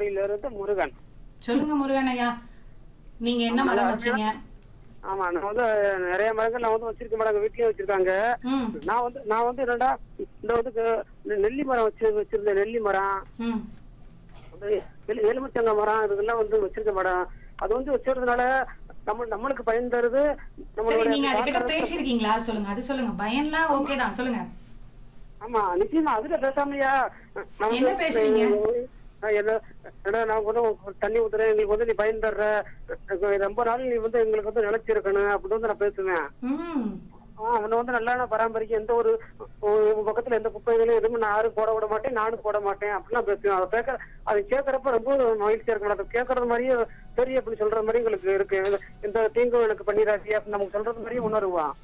குடியில இருந்து முருகன் சொல்லுங்க முருகன் ஐயா நீங்க என்ன மரம் வச்சீங்க ஆமா நான் வந்து நிறைய மரங்கள் நான் வந்து வச்சிருக்க மாட்டாங்க வீட்லயும் வச்சிருக்காங்க ம் நான் வந்து நான் வந்து என்னடா இந்த வந்து க- இந்த நெல்லி மரம் வச்சு வச்சிருந்தேன் நெல்லி மரம் ம் வந்து எலு- எலுமிச்சங்க மரம் இதெல்லாம் வந்து வச்சிருக்க மாட்டேன் அது வந்து வச்சிருந்தனால நம்ம நம்மளுக்கு பயன் தருது சரி நீங்க அதுகிட்ட நம்மளோட பேசிருக்கீங்களா சொல்லுங்க அது சொல்லுங்க பயன்லாம் ஓகே தான் சொல்லுங்க ஆமா நிச்சயமா அதுல பேசாமையா நான் வந்து- என்ன பேசுவீங்க? நான் என்ன ஏன்னா நான் வந்து உனக்கு தண்ணி ஊத்துறேன் எங்களுக்கு வந்து நீ பயன் தர்ற ரொம்ப நாள் நீ வந்து எங்களுக்கு வந்து நிலைச்சிருக்கணும் அப்படின்னு வந்து நான் பேசுவேன் ம் ஆஹ் அவனை வந்து நல்லா நான் பராமரிக்க எந்த ஒரு உங்க பக்கத்துல எந்த குப்பைகளும் எதுவும் நான் யாரும் போட விட மாட்டேன் நானும் போட மாட்டேன் அப்படிலாம் பேசுவேன் அதை கேட்க அதை கேட்கறப்ப ரொம்ப மகிழ்ச்சியா இருக்கும் அதை கேட்கறது மாதிரியே சரி அப்படி சொல்ற மாதிரி எங்களுக்கு இருக்கு எந்த தீங்கும் எனக்கு பண்ணிடாது அப்படின்னு நமக்கு சொல்றது மாதிரியே உணர்வான்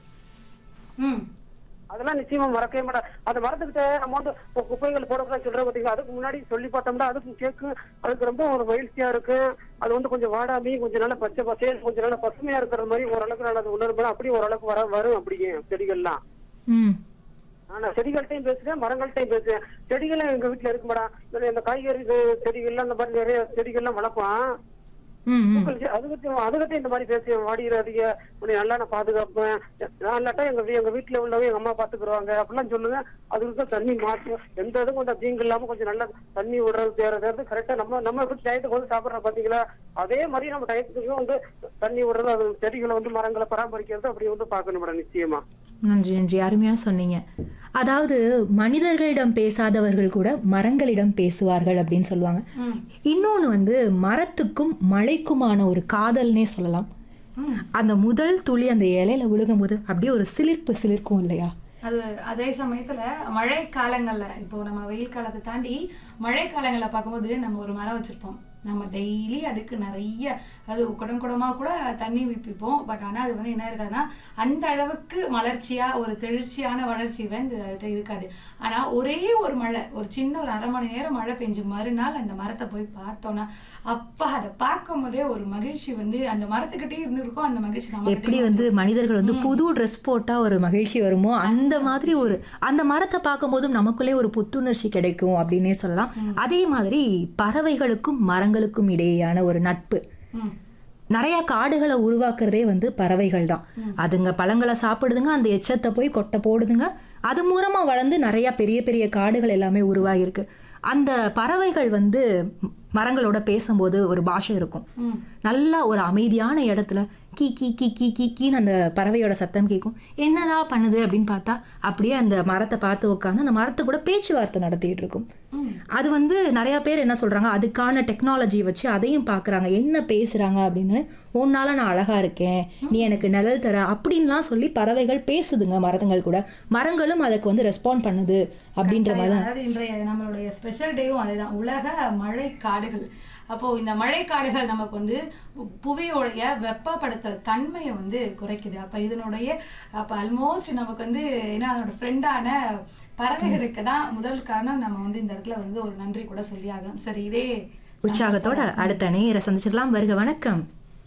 ம் அதெல்லாம் நிச்சயமா மறக்கவே மாட்டேன் அதை மறந்துக்கிட்டு நம்ம வந்து இப்போ குப்பைகள் போடக்கூடாது சொல்ற பாத்தீங்களா அதுக்கு முன்னாடி சொல்லி பார்த்தோம்னா அதுக்கு கேக்கு அதுக்கு ரொம்ப ஒரு மகிழ்ச்சியா இருக்கு அது வந்து கொஞ்சம் வாடாமி கொஞ்சம் நல்லா பச்சை பசேல் கொஞ்சம் நல்லா பசுமையா இருக்கிற மாதிரி ஓரளவுக்கு நான் அதை உணர்வு அப்படி ஓரளவுக்கு வர வரும் அப்படியே செடிகள்லாம் ம் ஆனா செடிகள்கிட்டயும் பேசுவேன் மரங்கள்கிட்டயும் பேசுவேன் செடிகளும் எங்க வீட்டுல இருக்கு மேடம் இந்த காய்கறி இது- செடிகள்லாம் அந்த மாதிரி நிறைய செடிகள்லாம் வளர்ப்பான் ம் ம் அதுக்கிட்ட அதுக்கிட்ட இந்த மாதிரி பேசுவேன் வாடிடாதீங்க உன்னை நல்லா நான் பாதுகாப்பேன் நான் இல்லாட்டா எங்க வீ- எங்க வீட்டுல உள்ளவங்க எங்க அம்மா பாத்துக்குருவாங்க அப்படிலாம் சொல்லுவேன் அதுக்கு தண்ணி மாற்றும் எந்த இதுக்கும் கொஞ்சம் தீங்கு இல்லாம கொஞ்சம் நல்லா தண்ணி விடுறது தேர்றது கரெக்டா நம்ம நம்ம எப்படி டயத்துக்கு வந்து சாப்பிடுறோம் பாத்தீங்களா அதே மாதிரி நம்ம டயத்துக்கு வந்து தண்ணி விடுறது அது செடிகளை வந்து மரங்களை பராமரிக்கிறது அப்படி வந்து பார்க்கணும் மேடம் நிச்சயமா நன்றி நன்றி அருமையா சொன்னீங்க அதாவது மனிதர்களிடம் பேசாதவர்கள் கூட மரங்களிடம் பேசுவார்கள் அப்படின்னு சொல்லுவாங்க ம் இன்னொன்று வந்து மரத்துக்கும் மழைக்குமான ஒரு காதல்னே சொல்லலாம் ம் அந்த முதல் துளி அந்த இலையில விழுகும்போது அப்படியே ஒரு சிலிர்ப்பு சிலிர்க்கும் இல்லையா அது அதே சமயத்துல மழை காலங்கள்ல இப்போ நம்ம வெயில் காலத்தை தாண்டி மழை காலங்கள்ல பார்க்கும்போது நம்ம ஒரு மரம் வச்சிருப்போம் நம்ம டெய்லி அதுக்கு நிறைய அது குடம் குடமா கூட தண்ணி ஊற்றிருப்போம் பட் ஆனா அது வந்து என்ன இருக்காதுன்னா அந்த அளவுக்கு மலர்ச்சியா ஒரு தெளிர்ச்சியான வளர்ச்சி வந்து அதுகிட்ட இருக்காது ஆனா ஒரே ஒரு மழை ஒரு சின்ன ஒரு அரை மணி நேரம் மழை பெஞ்சு மறுநாள் அந்த மரத்தை போய் பார்த்தோம்னா அப்பா அதை பார்க்கும் போதே ஒரு மகிழ்ச்சி வந்து அந்த மரத்துக்கிட்டே இருந்திருக்கும் அந்த மகிழ்ச்சி நம்ம எப்படி வந்து மனிதர்கள் வந்து புது ட்ரெஸ் போட்டா ஒரு மகிழ்ச்சி வருமோ அந்த மாதிரி ஒரு அந்த மரத்தை பார்க்கும்போதும் நமக்குள்ளே ஒரு புத்துணர்ச்சி கிடைக்கும் அப்படின்னே சொல்லலாம் அதே மாதிரி பறவைகளுக்கும் மரங்களுக்கும் இடையேயான ஒரு நட்பு ம் நிறைய காடுகளை உருவாக்குறதே வந்து பறவைகள் தான் அதுங்க பழங்களை சாப்பிடுதுங்க அந்த எச்சத்தை போய் கொட்டை போடுதுங்க அது மூலமா வளர்ந்து நிறைய பெரிய பெரிய காடுகள் எல்லாமே உருவாகியிருக்கு அந்த பறவைகள் வந்து ம- மரங்களோட பேசும்போது ஒரு பாஷை இருக்கும் ம் நல்லா ஒரு அமைதியான இடத்துல கீ கீ கீ கீ கீ கீன்னு அந்த பறவையோட சத்தம் கேட்கும் என்னடா பண்ணுது அப்படின்னு பார்த்தா அப்படியே அந்த மரத்தை பார்த்து உட்காந்து அந்த மரத்தை கூட பேச்சுவார்த்தை நடத்திட்டு இருக்கும் ம் அது வந்து நிறைய பேர் என்ன சொல்றாங்க அதுக்கான டெக்னாலஜி வச்சு அதையும் பார்க்கறாங்க என்ன பேசுறாங்க அப்படின்னு உன்னால நான் அழகா இருக்கேன் நீ எனக்கு நிழல் தர அப்படின்லாம் சொல்லி பறவைகள் பேசுதுங்க மரங்கள் கூட மரங்களும் அதுக்கு வந்து ரெஸ்பாண்ட் பண்ணுது அப்படின்ற மாதிரி தான் அதாவது இன்றைய நம்மளுடைய ஸ்பெஷல் டேவும் அதுதான் உலக மழை காடுகள் அப்போ இந்த மழை காடுகள் நமக்கு வந்து பு- புவியோடைய வெப்பப்படுத்தல் தன்மையை வந்து குறைக்குது அப்ப இதனுடைய அப்ப ஆல்மோஸ்ட் நமக்கு வந்து ஏன்னா அதோட ஃப்ரெண்டான பறவைகளுக்கு தான் முதல் காரணம் நம்ம வந்து இந்த இடத்துல வந்து ஒரு நன்றி கூட சொல்லி ஆகணும் சரி இதே உற்சாகத்தோட அடுத்த நேர சந்திச்சிடலாம் வருக வணக்கம்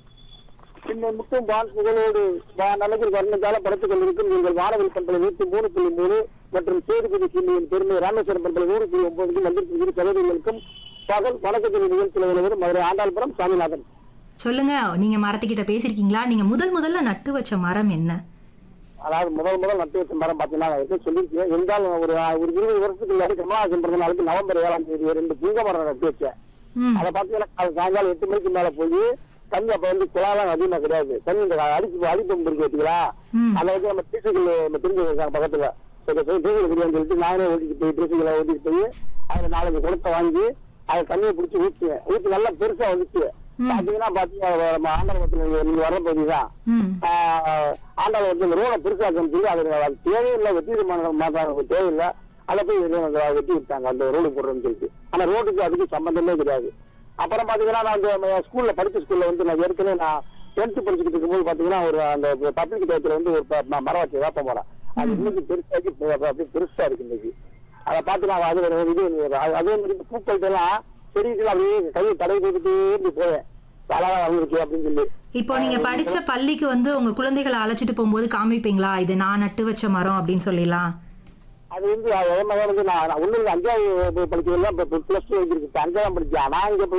இந்த முட்டும் பால் புகழோடு நல்லதில் வர்ணஜால படைத்துக் கொண்டிருக்கும் நீங்கள் வானவில் பண்பலை நூற்றி மூணு புள்ளி மூணு மற்றும் சேதுபதி சில்லியின் பெருமை ராமேஸ்வரம் பண்பலை நூறு புள்ளி ஒன்பதுக்கும் வந்திருக்கும் சகோதரிகளுக்கும் பகல் வணக்கத்தின் நிகழ்ச்சியில் வருவது மதுரை ஆண்டாள்புரம் சாமிநாதன் சொல்லுங்க நீங்க மரத்துக்கிட்ட பேசியிருக்கீங்களா நீங்க முதல் முதல்ல நட்டு வச்ச மரம் என்ன அதாவது முதல் முதல் நட்டு வச்ச மரம் பார்த்தீங்கன்னா நான் எப்படி சொல்லியிருக்கேன் இருந்தாலும் ஒரு ஒரு இருபது வருஷத்துக்கு முன்னாடி கமலஹாசன் பிறந்த நாளுக்கு நவம்பர் ஏழாம் தேதி ரெண்டு புங்க மரம் நட்டு வச்சேன் ம் அதை பார்த்தீங்கன்னா அது சாயங்காலம் எட்டு மணிக்கு மேல போய் தண்ணி அப்ப வந்து குழாலாம் அதிகமா கிடையாது தண்ணி இந்த அடிப்பு அடிப்பம்பு இருக்கு வச்சுங்களா ம் அதை வந்து நம்ம டீசல் நம்ம தெரிஞ்சு இருக்காங்க பக்கத்துல சரி போய் டீசல் குடியான்னு சொல்லிட்டு நானே ஓட்டிட்டு போய் டீசல் ஓட்டிட்டு போய் அதுல நாலஞ்சு குடத்தை வாங்கி அதை தண்ணியை பிடிச்சி ஊற்றுவேன் ஊற்றி நல்லா பெருசா வந்துச்சு பாத்தீங்கன்னா பாத்தீங்கன்னா நம்ம ஆண்டவரத்துல நீங்க வர பகுதி தான் ம் ஆண்டாள் வந்து இந்த ரோட பெருசாக்கணும் சொல்லி அது அது தேவையில்லை வெட்டி மாட்டாங்க தேவையில்லை அதை போய் வெளியே வந்து வெட்டி விட்டாங்க அந்த ரோடு போடுறேன்னு சொல்லிட்டு ஆனா ரோட்டுக்கு அதுக்கு சம்பந்தமே கிடையாது அப்புறம் பாத்தீங்கன்னா நான் அந்த ஸ்கூல்ல படிச்ச ஸ்கூல்ல வந்து நான் ஏற்கனவே நான் டென்த் படிச்சுட்டு இருக்கும்போது பாத்தீங்கன்னா ஒரு அந்த பப்ளிக் டேத்துல வந்து ஒரு ப- ம- மரம் வச்சு வேப்ப மரம் அது இன்னைக்கு பெருசாக்கி ப- ப- அப்படியே பெருசா இருக்கு இன்னைக்கு அதை பார்த்து நான் அது ஒரு இது அது- அதே மாதிரி இந்த பூக்கள்கிட்ட எல்லாம் செடிகள் அப்படியே கையை தடவை கொடுத்துட்டே இருந்து போவேன் அழகா வந்திருக்கு அப்படின்னு சொல்லி இப்போ நீங்க படிச்ச பள்ளிக்கு வந்து உங்க குழந்தைகளை அழைச்சிட்டு போகும்போது காமிப்பீங்களா இது நான் நட்டு வச்ச மரம் அப்படின்னு சொல்லிடலாம் அது வந்து அதே மாதிரி வந்து நான் ஒண்ணு அஞ்சாவது படிக்கிறதுல பிளஸ் டூ வச்சிருக்கு அஞ்சாவது படிச்சேன் நான் இங்க